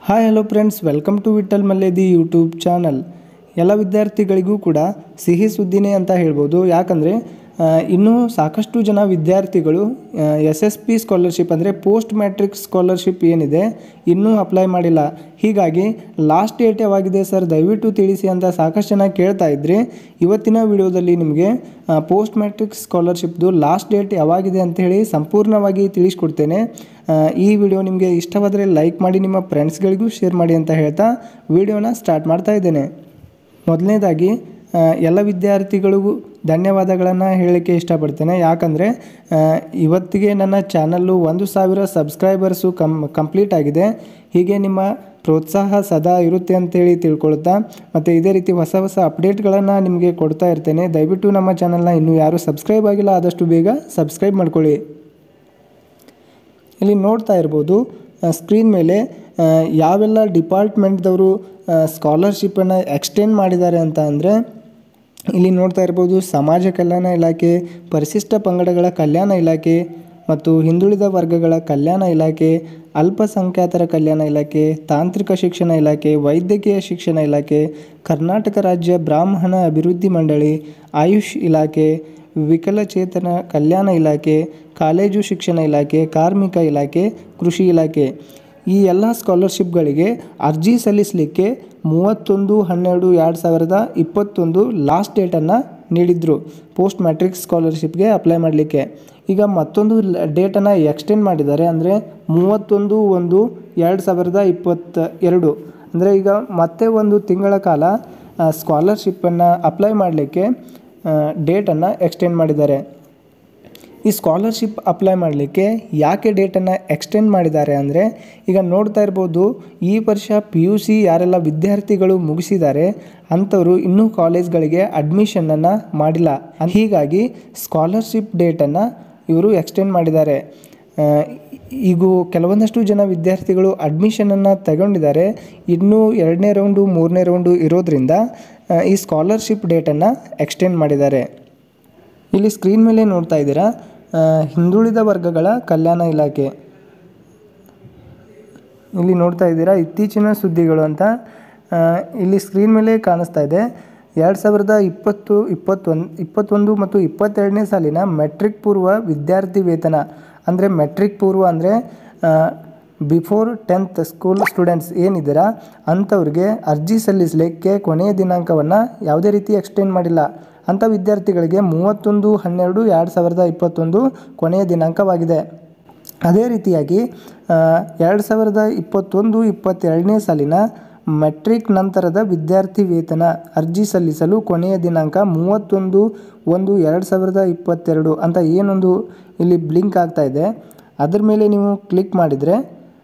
hi hello friends welcome to Vithal Malledi YouTube channel ಎಲ್ಲ ವಿದ್ಯಾರ್ಥಿಗಳಿಗೂ ಕೂಡ ಸಿಹಿ ಸುದ್ದಿನೇ ಅಂತ ಹೇಳ್ಬೋದು ಯಾಕಂದರೆ ಇನ್ನೂ ಸಾಕಷ್ಟು ಜನ ವಿದ್ಯಾರ್ಥಿಗಳು ಎಸ್ ಎಸ್ ಪಿ ಸ್ಕಾಲರ್ಶಿಪ್ ಅಂದರೆ ಪೋಸ್ಟ್ ಮ್ಯಾಟ್ರಿಕ್ ಸ್ಕಾಲರ್ಶಿಪ್ ಏನಿದೆ ಇನ್ನೂ ಅಪ್ಲೈ ಮಾಡಿಲ್ಲ ಹೀಗಾಗಿ ಲಾಸ್ಟ್ ಡೇಟ್ ಯಾವಾಗಿದೆ ಸರ್ ದಯವಿಟ್ಟು ತಿಳಿಸಿ ಅಂತ ಸಾಕಷ್ಟು ಜನ ಕೇಳ್ತಾ ಇದ್ರಿ ಇವತ್ತಿನ ವಿಡಿಯೋದಲ್ಲಿ ನಿಮಗೆ ಪೋಸ್ಟ್ ಮ್ಯಾಟ್ರಿಕ್ ಸ್ಕಾಲರ್ಶಿಪ್ದು ಲಾಸ್ಟ್ ಡೇಟ್ ಯಾವಾಗಿದೆ ಅಂತ ಹೇಳಿ ಸಂಪೂರ್ಣವಾಗಿ ತಿಳಿಸ್ಕೊಡ್ತೇನೆ ಆ, ಈ ವಿಡಿಯೋ ನಿಮಗೆ ಇಷ್ಟವಾದರೆ ಲೈಕ್ ಮಾಡಿ ನಿಮ್ಮ ಫ್ರೆಂಡ್ಸ್ಗಳಿಗೂ ಶೇರ್ ಮಾಡಿ ಅಂತ ಹೇಳ್ತಾ ವಿಡಿಯೋನ ಸ್ಟಾರ್ಟ್ ಮಾಡ್ತಾ ಇದ್ದೇನೆ ಮೊದಲನೇದಾಗಿ ಆ, ಎಲ್ಲ ವಿದ್ಯಾರ್ಥಿಗಳಿಗೂ ಧನ್ಯವಾದಗಳನ್ನು ಹೇಳಲಿಕ್ಕೆ ಇಷ್ಟಪಡ್ತೇನೆ ಯಾಕಂದರೆ ಆ, ಇವತ್ತಿಗೆ ನನ್ನ ಚಾನಲ್ಲು ಒಂದು ಸಾವಿರ ಸಬ್ಸ್ಕ್ರೈಬರ್ಸು ಕಮ್ ಕಂಪ್ಲೀಟ್ ಆಗಿದೆ ಹೀಗೆ ನಿಮ್ಮ ಪ್ರೋತ್ಸಾಹ ಸದಾ ಇರುತ್ತೆ ಅಂತೇಳಿ ತಿಳ್ಕೊಳ್ತಾ ಮತ್ತು ಇದೇ ರೀತಿ ಹೊಸ ಹೊಸ ಅಪ್ಡೇಟ್ಗಳನ್ನು ನಿಮಗೆ ಕೊಡ್ತಾ ಇರ್ತೇನೆ ದಯವಿಟ್ಟು ನಮ್ಮ ಚಾನಲ್ನ ಇನ್ನೂ ಯಾರೂ ಸಬ್ಸ್ಕ್ರೈಬ್ ಆಗಿಲ್ಲ ಆದಷ್ಟು ಬೇಗ ಸಬ್ಸ್ಕ್ರೈಬ್ ಮಾಡ್ಕೊಳ್ಳಿ ಇಲ್ಲಿ ನೋಡ್ತಾ ಇರ್ಬೋದು ಸ್ಕ್ರೀನ್ ಮೇಲೆ ಆ, ಯಾವೆಲ್ಲ ಡಿಪಾರ್ಟ್ಮೆಂಟ್ದವರು ಸ್ಕಾಲರ್ಶಿಪ್ಪನ್ನು ಎಕ್ಸ್ಟೆಂಡ್ ಮಾಡಿದ್ದಾರೆ ಅಂತ ಅಂದರೆ ಇಲ್ಲಿ ನೋಡ್ತಾ ಇರ್ಬೋದು ಸಮಾಜ ಕಲ್ಯಾಣ ಇಲಾಖೆ ಪರಿಶಿಷ್ಟ ಪಂಗಡಗಳ ಕಲ್ಯಾಣ ಇಲಾಖೆ ಮತ್ತು ಹಿಂದುಳಿದ ವರ್ಗಗಳ ಕಲ್ಯಾಣ ಇಲಾಖೆ ಅಲ್ಪಸಂಖ್ಯಾತರ ಕಲ್ಯಾಣ ಇಲಾಖೆ ತಾಂತ್ರಿಕ ಶಿಕ್ಷಣ ಇಲಾಖೆ ವೈದ್ಯಕೀಯ ಶಿಕ್ಷಣ ಇಲಾಖೆ ಕರ್ನಾಟಕ ರಾಜ್ಯ ಬ್ರಾಹ್ಮಣ ಅಭಿವೃದ್ಧಿ ಮಂಡಳಿ ಆಯುಷ್ ಇಲಾಖೆ ವಿಕಲಚೇತನ ಕಲ್ಯಾಣ ಇಲಾಖೆ ಕಾಲೇಜು ಶಿಕ್ಷಣ ಇಲಾಖೆ ಕಾರ್ಮಿಕ ಇಲಾಖೆ ಕೃಷಿ ಇಲಾಖೆ ಈ ಎಲ್ಲ ಸ್ಕಾಲರ್ಶಿಪ್ಗಳಿಗೆ ಅರ್ಜಿ ಸಲ್ಲಿಸಲಿಕ್ಕೆ ಮೂವತ್ತೊಂದು ಹನ್ನೆರಡು ಎರಡು ಸಾವಿರದ ಇಪ್ಪತ್ತೊಂದು ಲಾಸ್ಟ್ ಡೇಟನ್ನು ನೀಡಿದರು ಪೋಸ್ಟ್ ಮ್ಯಾಟ್ರಿಕ್ ಸ್ಕಾಲರ್ಶಿಪ್ಗೆ ಅಪ್ಲೈ ಮಾಡಲಿಕ್ಕೆ ಈಗ ಮತ್ತೊಂದು ಡೇಟನ್ನು ಎಕ್ಸ್ಟೆಂಡ್ ಮಾಡಿದ್ದಾರೆ ಅಂದರೆ ಮೂವತ್ತೊಂದು ಒಂದು ಎರಡು ಸಾವಿರದ ಇಪ್ಪತ್ತ ಎರಡು ಅಂದರೆ ಈಗ ಮತ್ತೆ ಒಂದು ತಿಂಗಳ ಕಾಲ ಸ್ಕಾಲರ್ಶಿಪ್ಪನ್ನು ಅಪ್ಲೈ ಮಾಡಲಿಕ್ಕೆ ಡೇಟನ್ನು ಎಕ್ಸ್ಟೆಂಡ್ ಮಾಡಿದ್ದಾರೆ ಈ ಸ್ಕಾಲರ್ಶಿಪ್ ಅಪ್ಲೈ ಮಾಡಲಿಕ್ಕೆ ಯಾಕೆ ಡೇಟನ್ನು ಎಕ್ಸ್ಟೆಂಡ್ ಮಾಡಿದ್ದಾರೆ ಅಂದರೆ ಈಗ ನೋಡ್ತಾ ಇರ್ಬೋದು ಈ ವರ್ಷ ಪಿ ಯು ಸಿ ಯಾರೆಲ್ಲ ವಿದ್ಯಾರ್ಥಿಗಳು ಮುಗಿಸಿದ್ದಾರೆ ಅಂಥವರು ಇನ್ನೂ ಕಾಲೇಜ್ಗಳಿಗೆ ಅಡ್ಮಿಷನನ್ನು ಮಾಡಿಲ್ಲ ಹೀಗಾಗಿ ಸ್ಕಾಲರ್ಶಿಪ್ ಡೇಟನ್ನು ಇವರು ಎಕ್ಸ್ಟೆಂಡ್ ಮಾಡಿದ್ದಾರೆ ಆ, ಈಗ ಕೆಲವೊಂದಷ್ಟು ಜನ ವಿದ್ಯಾರ್ಥಿಗಳು ಅಡ್ಮಿಷನನ್ನು ತಗೊಂಡಿದ್ದಾರೆ ಇನ್ನೂ ಎರಡನೇ ರೌಂಡು ಮೂರನೇ ರೌಂಡು ಇರೋದ್ರಿಂದ ಆ, ಈ ಸ್ಕಾಲರ್ಶಿಪ್ ಡೇಟನ್ನು ಎಕ್ಸ್ಟೆಂಡ್ ಮಾಡಿದ್ದಾರೆ ಇಲ್ಲಿ ಸ್ಕ್ರೀನ್ ಮೇಲೆ ನೋಡ್ತಾ ಇದ್ದೀರಾ ಆ, ಹಿಂದುಳಿದ ವರ್ಗಗಳ ಕಲ್ಯಾಣ ಇಲಾಖೆ ಇಲ್ಲಿ ನೋಡ್ತಾ ಇದ್ದೀರಾ ಇತ್ತೀಚಿನ ಸುದ್ದಿಗಳು ಅಂತ ಆ, ಇಲ್ಲಿ ಸ್ಕ್ರೀನ್ ಮೇಲೆ ಕಾಣಿಸ್ತಾ ಇದೆ ಎರಡು ಸಾವಿರದ ಇಪ್ಪತ್ತು ಇಪ್ಪತ್ತೊಂದು ಇಪ್ಪತ್ತೊಂದು ಮತ್ತು ಇಪ್ಪತ್ತೆರಡನೇ ಸಾಲಿನ ಮೆಟ್ರಿಕ್ ಪೂರ್ವ ವಿದ್ಯಾರ್ಥಿ ವೇತನ ಅಂದರೆ ಮೆಟ್ರಿಕ್ ಪೂರ್ವ ಅಂದರೆ ಬಿಫೋರ್ ಟೆಂತ್ ಸ್ಕೂಲ್ ಸ್ಟೂಡೆಂಟ್ಸ್ ಏನಿದ್ದೀರಾ ಅಂಥವ್ರಿಗೆ ಅರ್ಜಿ ಸಲ್ಲಿಸಲಿಕ್ಕೆ ಕೊನೆಯ ದಿನಾಂಕವನ್ನು ಯಾವುದೇ ರೀತಿ ಎಕ್ಸ್ಟೆಂಡ್ ಮಾಡಿಲ್ಲ ಅಂಥ ವಿದ್ಯಾರ್ಥಿಗಳಿಗೆ ಮೂವತ್ತೊಂದು ಹನ್ನೆರಡು ಎರಡು ಸಾವಿರದ ಇಪ್ಪತ್ತೊಂದು ಕೊನೆಯ ದಿನಾಂಕವಾಗಿದೆ ಅದೇ ರೀತಿಯಾಗಿ ಎರಡು ಸಾವಿರದ ಇಪ್ಪತ್ತೊಂದು ಇಪ್ಪತ್ತೆರಡನೇ ಸಾಲಿನ ಮೆಟ್ರಿಕ್ ನಂತರದ ವಿದ್ಯಾರ್ಥಿ ವೇತನ ಅರ್ಜಿ ಸಲ್ಲಿಸಲು ಕೊನೆಯ ದಿನಾಂಕ ಮೂವತ್ತೊಂದು ಒಂದು ಎರಡು ಸಾವಿರದ ಇಪ್ಪತ್ತೆರಡು ಅಂತ ಏನೊಂದು ಇಲ್ಲಿ ಬ್ಲಿಂಕ್ ಆಗ್ತಾ ಇದೆ ಅದ್ರ ಮೇಲೆ ನೀವು ಕ್ಲಿಕ್ ಮಾಡಿದರೆ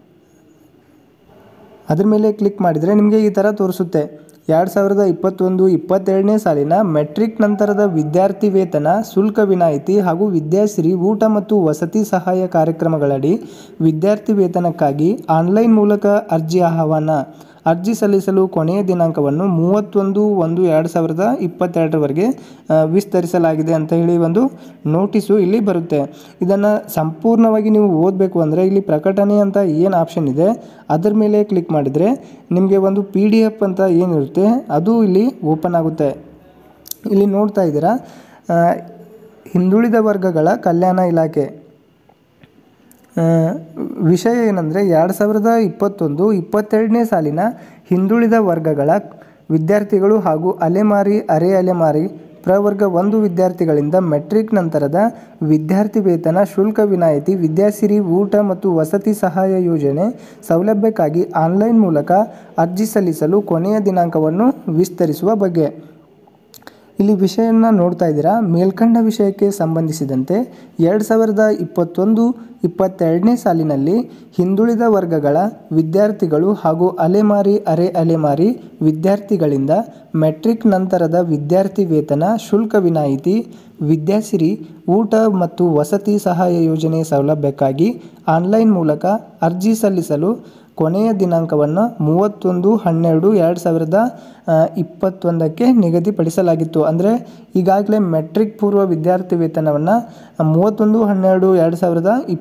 ಅದ್ರ ಮೇಲೆ ಕ್ಲಿಕ್ ಮಾಡಿದರೆ ನಿಮಗೆ ಈ ಥರ ತೋರಿಸುತ್ತೆ ಎರಡು ಸಾವಿರದ ಇಪ್ಪತ್ತೊಂದು ಇಪ್ಪತ್ತೆರಡನೇ ಸಾಲಿನ ಮೆಟ್ರಿಕ್ ನಂತರದ ವಿದ್ಯಾರ್ಥಿ ವೇತನ ಶುಲ್ಕ ವಿನಾಯಿತಿ ಹಾಗೂ ವಿದ್ಯಾಶ್ರೀ ಊಟ ಮತ್ತು ವಸತಿ ಸಹಾಯ ಕಾರ್ಯಕ್ರಮಗಳಡಿ ವಿದ್ಯಾರ್ಥಿ ವೇತನಕ್ಕಾಗಿ ಆನ್ಲೈನ್ ಮೂಲಕ ಅರ್ಜಿ ಆಹ್ವಾನ ಅರ್ಜಿ ಸಲ್ಲಿಸಲು ಕೊನೆಯ ದಿನಾಂಕವನ್ನು ಮೂವತ್ತೊಂದು ಒಂದು ಎರಡು ಸಾವಿರದ ಇಪ್ಪತ್ತೆರಡರವರೆಗೆ ಆ, ವಿಸ್ತರಿಸಲಾಗಿದೆ ಅಂತ ಹೇಳಿ ಒಂದು ನೋಟಿಸು ಇಲ್ಲಿ ಬರುತ್ತೆ ಇದನ್ನು ಸಂಪೂರ್ಣವಾಗಿ ನೀವು ಓದಬೇಕು ಅಂದರೆ ಇಲ್ಲಿ ಪ್ರಕಟಣೆ ಅಂತ ಏನು ಆಪ್ಷನ್ ಇದೆ ಅದರ ಮೇಲೆ ಕ್ಲಿಕ್ ಮಾಡಿದರೆ ನಿಮಗೆ ಒಂದು ಪಿ ಡಿ ಎಫ್ ಅಂತ ಏನಿರುತ್ತೆ ಅದು ಇಲ್ಲಿ ಓಪನ್ ಆಗುತ್ತೆ ಇಲ್ಲಿ ನೋಡ್ತಾ ಇದ್ದೀರಾ ಆ, ಹಿಂದುಳಿದ ವರ್ಗಗಳ ಕಲ್ಯಾಣ ಇಲಾಖೆ ಆ, ವಿಷಯ ಏನಂದರೆ ಎರಡು ಸಾವಿರದ ಇಪ್ಪತ್ತೊಂದು ಇಪ್ಪತ್ತೆರಡನೇ ಸಾಲಿನ ಹಿಂದುಳಿದ ವರ್ಗಗಳ ವಿದ್ಯಾರ್ಥಿಗಳು ಹಾಗೂ ಅಲೆಮಾರಿ ಅರೆ ಅಲೆಮಾರಿ ಪ್ರವರ್ಗ ಒಂದು ವಿದ್ಯಾರ್ಥಿಗಳಿಂದ ಮೆಟ್ರಿಕ್ ನಂತರದ ವಿದ್ಯಾರ್ಥಿ ವೇತನ ಶುಲ್ಕ ವಿನಾಯಿತಿ ವಿದ್ಯಾಸಿರಿ ಊಟ ಮತ್ತು ವಸತಿ ಸಹಾಯ ಯೋಜನೆ ಸೌಲಭ್ಯಕ್ಕಾಗಿ ಆನ್ಲೈನ್ ಮೂಲಕ ಅರ್ಜಿ ಸಲ್ಲಿಸಲು ಕೊನೆಯ ದಿನಾಂಕವನ್ನು ವಿಸ್ತರಿಸುವ ಬಗ್ಗೆ ಇಲ್ಲಿ ವಿಷಯನ ನೋಡ್ತಾ ಇದ್ದೀರಾ ಮೇಲ್ಕಂಡ ವಿಷಯಕ್ಕೆ ಸಂಬಂಧಿಸಿದಂತೆ ಎರಡು ಸಾವಿರದ ಇಪ್ಪತ್ತೊಂದು ಇಪ್ಪತ್ತೆರಡನೇ ಸಾಲಿನಲ್ಲಿ ಹಿಂದುಳಿದ ವರ್ಗಗಳ ವಿದ್ಯಾರ್ಥಿಗಳು ಹಾಗೂ ಅಲೆಮಾರಿ ಅರೆ ಅಲೆಮಾರಿ ವಿದ್ಯಾರ್ಥಿಗಳಿಂದ ಮೆಟ್ರಿಕ್ ನಂತರದ ವಿದ್ಯಾರ್ಥಿ ವೇತನ ಶುಲ್ಕ ವಿನಾಯಿತಿ ವಿದ್ಯಾಸಿರಿ ಊಟ ಮತ್ತು ವಸತಿ ಸಹಾಯ ಯೋಜನೆ ಸೌಲಭ್ಯಕ್ಕಾಗಿ ಆನ್ಲೈನ್ ಮೂಲಕ ಅರ್ಜಿ ಸಲ್ಲಿಸಲು ಕೊನೆಯ ದಿನಾಂಕವನ್ನು ಮೂವತ್ತೊಂದು ಹನ್ನೆರಡು ಎರಡು ಸಾವಿರದ ಆ, ಇಪ್ಪತ್ತೊಂದಕ್ಕೆ ನಿಗದಿಪಡಿಸಲಾಗಿತ್ತು ಅಂದರೆ ಈಗಾಗಲೇ ಮೆಟ್ರಿಕ್ ಪೂರ್ವ ವಿದ್ಯಾರ್ಥಿ ವೇತನವನ್ನು ಮೂವತ್ತೊಂದು ಹನ್ನೆರಡು ಎರಡು ಸಾವಿರದ ಇಪ್ಪ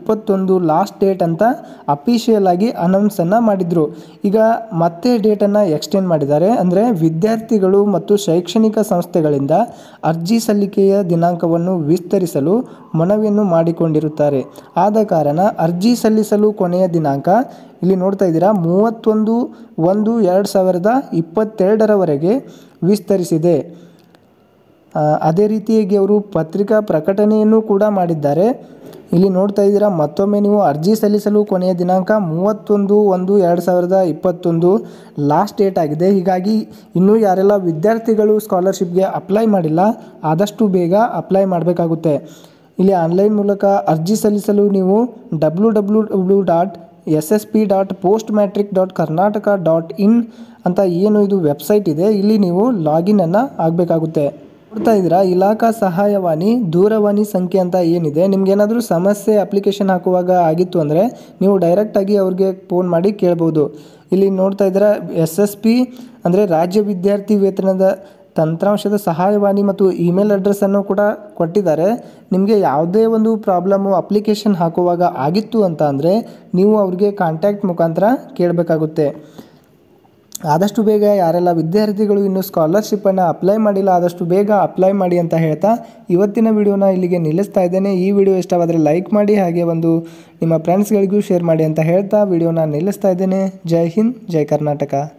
ಇಪ್ಪತ್ತೊಂದು ಲಾಸ್ಟ್ ಡೇಟ್ ಅಂತ ಅಫಿಷಿಯಲ್ ಆಗಿ ಅನೌನ್ಸನ್ನು ಮಾಡಿದರು ಈಗ ಮತ್ತೆ ಡೇಟನ್ನು ಎಕ್ಸ್ಟೆಂಡ್ ಮಾಡಿದ್ದಾರೆ ಅಂದರೆ ವಿದ್ಯಾರ್ಥಿಗಳು ಮತ್ತು ಶೈಕ್ಷಣಿಕ ಸಂಸ್ಥೆಗಳಿಂದ ಅರ್ಜಿ ಸಲ್ಲಿಕೆಯ ದಿನಾಂಕವನ್ನು ವಿಸ್ತರಿಸಲು ಮನವಿಯನ್ನು ಮಾಡಿಕೊಂಡಿರುತ್ತಾರೆ ಆದ ಕಾರಣ ಅರ್ಜಿ ಸಲ್ಲಿಸಲು ಕೊನೆಯ ದಿನಾಂಕ ಇಲ್ಲಿ ನೋಡ್ತಾ ಇದ್ದೀರಾ ಮೂವತ್ತೊಂದು ಒಂದು ಎರಡು ಸಾವಿರದ ಇಪ್ಪತ್ತೆರಡರವರೆಗೆ ವಿಸ್ತರಿಸಿದೆ ಆ, ಅದೇ ರೀತಿಯಾಗಿ ಅವರು ಪತ್ರಿಕಾ ಪ್ರಕಟಣೆಯನ್ನು ಕೂಡ ಮಾಡಿದ್ದಾರೆ ಇಲ್ಲಿ ನೋಡ್ತಾ ಇದ್ದೀರಾ ಮತ್ತೊಮ್ಮೆ ನೀವು ಅರ್ಜಿ ಸಲ್ಲಿಸಲು ಕೊನೆಯ ದಿನಾಂಕ ಮೂವತ್ತೊಂದು ಒಂದು ಎರಡು ಸಾವಿರದ ಇಪ್ಪತ್ತೊಂದು ಲಾಸ್ಟ್ ಡೇಟ್ ಆಗಿದೆ ಹೀಗಾಗಿ ಇನ್ನೂ ಯಾರೆಲ್ಲ ವಿದ್ಯಾರ್ಥಿಗಳು ಸ್ಕಾಲರ್ಶಿಪ್ಗೆ ಅಪ್ಲೈ ಮಾಡಿಲ್ಲ ಆದಷ್ಟು ಬೇಗ ಅಪ್ಲೈ ಮಾಡಬೇಕಾಗುತ್ತೆ ಇಲ್ಲಿ ಆನ್ಲೈನ್ ಮೂಲಕ ಅರ್ಜಿ ಸಲ್ಲಿಸಲು ನೀವು W W W dot S S P dot post matric dot Karnataka dot in ಅಂತ ಏನು ಇದು ವೆಬ್ಸೈಟ್ ಇದೆ ಇಲ್ಲಿ ನೀವು ಲಾಗಿನನ್ನು ಆಗಬೇಕಾಗುತ್ತೆ ನೋಡ್ತಾ ಇದ್ದೀರಾ ಇಲಾಖಾ ಸಹಾಯವಾಣಿ ದೂರವಾಣಿ ಸಂಖ್ಯೆ ಅಂತ ಏನಿದೆ ನಿಮ್ಗೇನಾದರೂ ಸಮಸ್ಯೆ ಅಪ್ಲಿಕೇಶನ್ ಹಾಕುವಾಗ ಆಗಿತ್ತು ಅಂದರೆ ನೀವು ಡೈರೆಕ್ಟಾಗಿ ಅವ್ರಿಗೆ ಫೋನ್ ಮಾಡಿ ಕೇಳ್ಬೋದು ಇಲ್ಲಿ ನೋಡ್ತಾ ಇದ್ದೀರಾ ಎಸ್ ಎಸ್ ಪಿ ಅಂದರೆ ರಾಜ್ಯ ವಿದ್ಯಾರ್ಥಿ ವೇತನದ ತಂತ್ರಾಂಶದ ಸಹಾಯವಾಣಿ ಮತ್ತು ಇಮೇಲ್ ಅಡ್ರೆಸ್ಸನ್ನು ಕೂಡ ಕೊಟ್ಟಿದ್ದಾರೆ ನಿಮಗೆ ಯಾವುದೇ ಒಂದು ಪ್ರಾಬ್ಲಮ್ಮು ಅಪ್ಲಿಕೇಶನ್ ಹಾಕುವಾಗ ಆಗಿತ್ತು ಅಂತ ಅಂದರೆ ನೀವು ಅವ್ರಿಗೆ ಕಾಂಟ್ಯಾಕ್ಟ್ ಮುಖಾಂತರ ಕೇಳಬೇಕಾಗುತ್ತೆ ಆದಷ್ಟು ಬೇಗ ಯಾರೆಲ್ಲ ವಿದ್ಯಾರ್ಥಿಗಳು ಇನ್ನೂ ಸ್ಕಾಲರ್ಶಿಪ್ಪನ್ನು ಅಪ್ಲೈ ಮಾಡಿಲ್ಲ ಆದಷ್ಟು ಬೇಗ ಅಪ್ಲೈ ಮಾಡಿ ಅಂತ ಹೇಳ್ತಾ ಇವತ್ತಿನ ವಿಡಿಯೋನ ಇಲ್ಲಿಗೆ ನಿಲ್ಲಿಸ್ತಾ ಇದ್ದೇನೆ ಈ ವಿಡಿಯೋ ಇಷ್ಟವಾದರೆ ಲೈಕ್ ಮಾಡಿ ಹಾಗೆ ಒಂದು ನಿಮ್ಮ ಫ್ರೆಂಡ್ಸ್ಗಳಿಗೂ ಶೇರ್ ಮಾಡಿ ಅಂತ ಹೇಳ್ತಾ ವಿಡಿಯೋನ ನಿಲ್ಲಿಸ್ತಾ ಇದ್ದೇನೆ ಜೈ ಹಿಂದ್ ಜೈ ಕರ್ನಾಟಕ